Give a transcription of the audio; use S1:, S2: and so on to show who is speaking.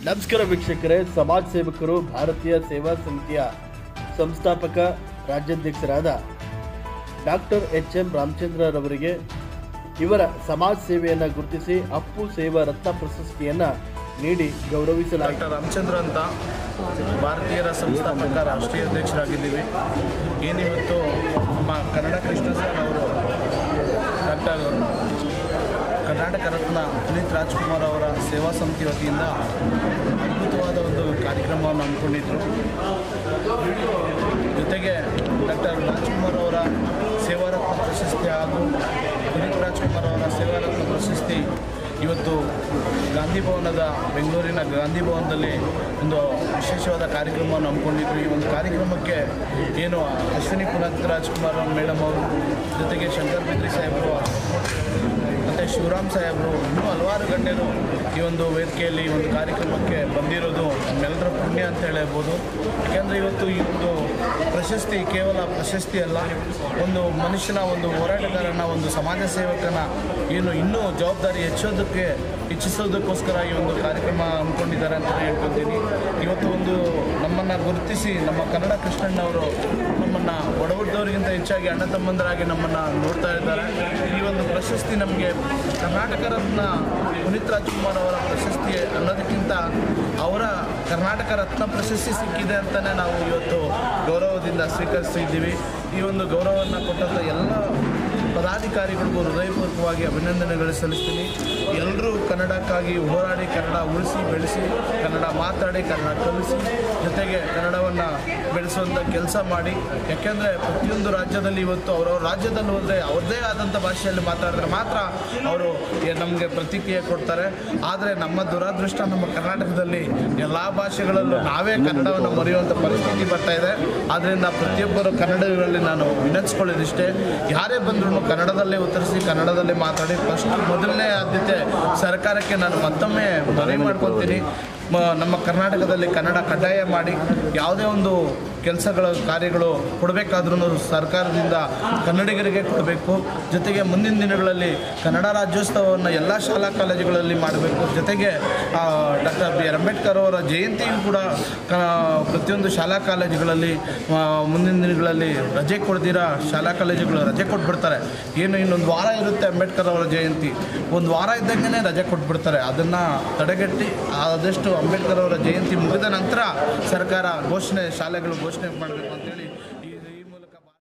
S1: ನಮಸ್ಕಾರ ವೀಕ್ಷಕರೇ ಸಮಾಜ ಸೇವಕರು ಭಾರತೀಯ ಸೇವಾ ಸಮಿತಿಯ ಸಂಸ್ಥಾಪಕ ರಾಜ್ಯಾಧ್ಯಕ್ಷರಾದ ಡಾಕ್ಟರ್ ಎಚ್ ಎಂ ರಾಮಚಂದ್ರರವರಿಗೆ ಇವರ ಸಮಾಜ ಸೇವೆಯನ್ನು ಗುರುತಿಸಿ ಅಪ್ಪು ಸೇವಾ ರತ್ನ ಪ್ರಶಸ್ತಿಯನ್ನು ನೀಡಿ ಗೌರವಿಸಲಾಯಿತು
S2: ಡಾಕ್ಟರ್ ರಾಮಚಂದ್ರ ಅಂತ ಭಾರತೀಯರ ಸಂಸ್ಥಾಪಕ ರಾಷ್ಟ್ರೀಯ ಅಧ್ಯಕ್ಷರಾಗಿದ್ದೀವಿ ಏನಿವತ್ತು ನಮ್ಮ ಕನ್ನಡ ಕೃಷ್ಣ ಸರ್ ಅವರು ಡಾಕ್ಟರ್ ಕರ್ನಾಟಕ ರತ್ನ ಪುನೀತ್ ರಾಜ್ಕುಮಾರ್ ಅವರ ಸೇವಾ ಸಮಿತಿ ವತಿಯಿಂದ ಅದ್ಭುತವಾದ ಒಂದು ಕಾರ್ಯಕ್ರಮವನ್ನು ಹಮ್ಮಿಕೊಂಡಿದ್ದರು ಜೊತೆಗೆ ಡಾಕ್ಟರ್ ರಾಜ್ಕುಮಾರ್ ಅವರ ಸೇವಾರತ್ನ ಪ್ರಶಸ್ತಿ ಹಾಗೂ ಪುನೀತ್ ರಾಜ್ಕುಮಾರ್ ಅವರ ಸೇವಾರತ್ನ ಪ್ರಶಸ್ತಿ ಇವತ್ತು ಗಾಂಧಿ ಭವನದ ಬೆಂಗಳೂರಿನ ಗಾಂಧಿ ಭವನದಲ್ಲಿ ಒಂದು ವಿಶೇಷವಾದ ಕಾರ್ಯಕ್ರಮವನ್ನು ಹಮ್ಮಿಕೊಂಡಿದ್ರು ಈ ಒಂದು ಕಾರ್ಯಕ್ರಮಕ್ಕೆ ಏನು ಅಶ್ವಿನಿ ಪುನೀತ್ ರಾಜ್ಕುಮಾರ್ ಮೇಡಮ್ ಅವರು ಜೊತೆಗೆ ಶಂಕರ್ ಬಿದ್ರಿ ಸಾಹೇಬರು ಮತ್ತು ಶಿವರಾಮ್ ಸಾಹೇಬರು ಇನ್ನೂ ಹಲವಾರು ಗಣ್ಯರು ಈ ಒಂದು ವೇದಿಕೆಯಲ್ಲಿ ಈ ಒಂದು ಕಾರ್ಯಕ್ರಮಕ್ಕೆ ಬಂದಿರೋದು ನಮ್ಮೆಲ್ಲರ ಪುಣ್ಯ ಅಂತ ಹೇಳ್ಬೋದು ಯಾಕೆಂದರೆ ಇವತ್ತು ಈ ಒಂದು ಪ್ರಶಸ್ತಿ ಕೇವಲ ಪ್ರಶಸ್ತಿ ಅಲ್ಲ ಒಂದು ಮನುಷ್ಯನ ಒಂದು ಹೋರಾಟಗಾರನ ಒಂದು ಸಮಾಜ ಸೇವಕನ ಏನು ಇನ್ನೂ ಜವಾಬ್ದಾರಿ ಹೆಚ್ಚೋದಕ್ಕೆ ಹೆಚ್ಚಿಸೋದಕ್ಕೋಸ್ಕರ ಈ ಒಂದು ಕಾರ್ಯಕ್ರಮ ಹಮ್ಮಿಕೊಂಡಿದ್ದಾರೆ ಅಂತ ಹೇಳ್ಕೊತೀನಿ ಇವತ್ತು ಒಂದು ನಮ್ಮನ್ನು ಗುರುತಿಸಿ ನಮ್ಮ ಕನ್ನಡ ಕೃಷ್ಣಣ್ಣವರು ನಮ್ಮನ್ನು ಒಡಹುಟ್ಟಿದವರಿಗಿಂತ ಹೆಚ್ಚಾಗಿ ಅಣ್ಣ ತಮ್ಮಂದರಾಗಿ ನಮ್ಮನ್ನು ನೋಡ್ತಾ ಇದ್ದಾರೆ ಈ ಒಂದು ಪ್ರಶಸ್ತಿ ನಮಗೆ ಕರ್ನಾಟಕ ರತ್ನ ಪುನೀತ್ ರಾಜ್ಕುಮಾರ್ ಅವರ ಪ್ರಶಸ್ತಿ ಅನ್ನೋದಕ್ಕಿಂತ ಅವರ ಕರ್ನಾಟಕ ರತ್ನ ಪ್ರಶಸ್ತಿ ಸಿಕ್ಕಿದೆ ಅಂತಲೇ ನಾವು ಇವತ್ತು ಗೌರವದಿಂದ ಸ್ವೀಕರಿಸ್ತಿದ್ದೀವಿ ಈ ಒಂದು ಗೌರವವನ್ನು ಕೊಟ್ಟಂಥ ಎಲ್ಲ ಪದಾಧಿಕಾರಿಗಳಿಗೂ ಹೃದಯಪೂರ್ವಕವಾಗಿ ಅಭಿನಂದನೆಗಳು ಸಲ್ಲಿಸ್ತೀನಿ ಎಲ್ಲರೂ ಕನ್ನಡಕ್ಕಾಗಿ ಹೋರಾಡಿ ಕನ್ನಡ ಉಳಿಸಿ ಬೆಳೆಸಿ ಕನ್ನಡ ಮಾತಾಡಿ ಕನ್ನಡ ಕಲಿಸಿ ಜೊತೆಗೆ ಕನ್ನಡವನ್ನು ಬೆಳೆಸುವಂಥ ಕೆಲಸ ಮಾಡಿ ಯಾಕೆಂದರೆ ಪ್ರತಿಯೊಂದು ರಾಜ್ಯದಲ್ಲಿ ಇವತ್ತು ಅವರವ್ರ ರಾಜ್ಯದಲ್ಲಿ ಹೋದರೆ ಅವ್ರದ್ದೇ ಆದಂಥ ಭಾಷೆಯಲ್ಲಿ ಮಾತಾಡಿದ್ರೆ ಮಾತ್ರ ಅವರು ನಮಗೆ ಪ್ರತಿಕ್ರಿಯೆ ಕೊಡ್ತಾರೆ ಆದರೆ ನಮ್ಮ ದುರಾದೃಷ್ಟ ನಮ್ಮ ಕರ್ನಾಟಕದಲ್ಲಿ ಎಲ್ಲ ಭಾಷೆಗಳಲ್ಲೂ ನಾವೇ ಕನ್ನಡವನ್ನು ಮರೆಯುವಂಥ ಪರಿಸ್ಥಿತಿ ಬರ್ತಾ ಇದೆ ಆದ್ದರಿಂದ ಪ್ರತಿಯೊಬ್ಬರು ಕನ್ನಡಿಗರಲ್ಲಿ ನಾನು ವಿನಂತಿಸ್ಕೊಳ್ಳೋದಿಷ್ಟೇ ಯಾರೇ ಬಂದರೂ ಕನ್ನಡದಲ್ಲೇ ಉತ್ತರಿಸಿ ಕನ್ನಡದಲ್ಲೇ ಮಾತಾಡಿ ಫಸ್ಟ್ ಮೊದಲನೇ ಆದ್ಯತೆ ಸರ್ಕಾರಕ್ಕೆ ನಾನು ಮತ್ತೊಮ್ಮೆ ಮನವಿ ಮಾಡ್ಕೊತೀನಿ ಮ- ನಮ್ಮ ಕರ್ನಾಟಕದಲ್ಲಿ ಕನ್ನಡ ಕಡ್ಡಾಯ ಮಾಡಿ ಯಾವುದೇ ಒಂದು ಕೆಲಸಗಳ ಕಾರ್ಯಗಳು ಕೊಡಬೇಕಾದ್ರೂ ಸರ್ಕಾರದಿಂದ ಕನ್ನಡಿಗರಿಗೆ ಕೊಡಬೇಕು ಜೊತೆಗೆ ಮುಂದಿನ ದಿನಗಳಲ್ಲಿ ಕನ್ನಡ ರಾಜ್ಯೋತ್ಸವವನ್ನು ಎಲ್ಲ ಶಾಲಾ ಕಾಲೇಜುಗಳಲ್ಲಿ ಮಾಡಬೇಕು ಜೊತೆಗೆ ಡಾಕ್ಟರ್ ಬಿ ಆರ್ ಅಂಬೇಡ್ಕರ್ ಅವರ ಜಯಂತಿಯು ಕೂಡ ಕ ಪ್ರತಿಯೊಂದು ಶಾಲಾ ಕಾಲೇಜುಗಳಲ್ಲಿ ಆ, ಮುಂದಿನ ದಿನಗಳಲ್ಲಿ ರಜೆ ಕೊಡ್ದಿರಾ ಶಾಲಾ ಕಾಲೇಜುಗಳು ರಜೆ ಕೊಟ್ಬಿಡ್ತಾರೆ ಏನು ಇನ್ನೊಂದು ವಾರ ಇರುತ್ತೆ ಅಂಬೇಡ್ಕರ್ ಅವರ ಜಯಂತಿ ಒಂದು ವಾರ ಇದ್ದಂಗೆ ರಜೆ ಕೊಟ್ಬಿಡ್ತಾರೆ ಅದನ್ನು ತಡೆಗಟ್ಟಿ ಆದಷ್ಟು ಅಂಬೇಡ್ಕರ್ ಅವರ ಜಯಂತಿ ಮುಗಿದ ನಂತರ ಸರ್ಕಾರ ಘೋಷಣೆ ಶಾಲೆಗಳು ಘೋಷಣೆ ಮಾಡಬೇಕು ಅಂತೇಳಿ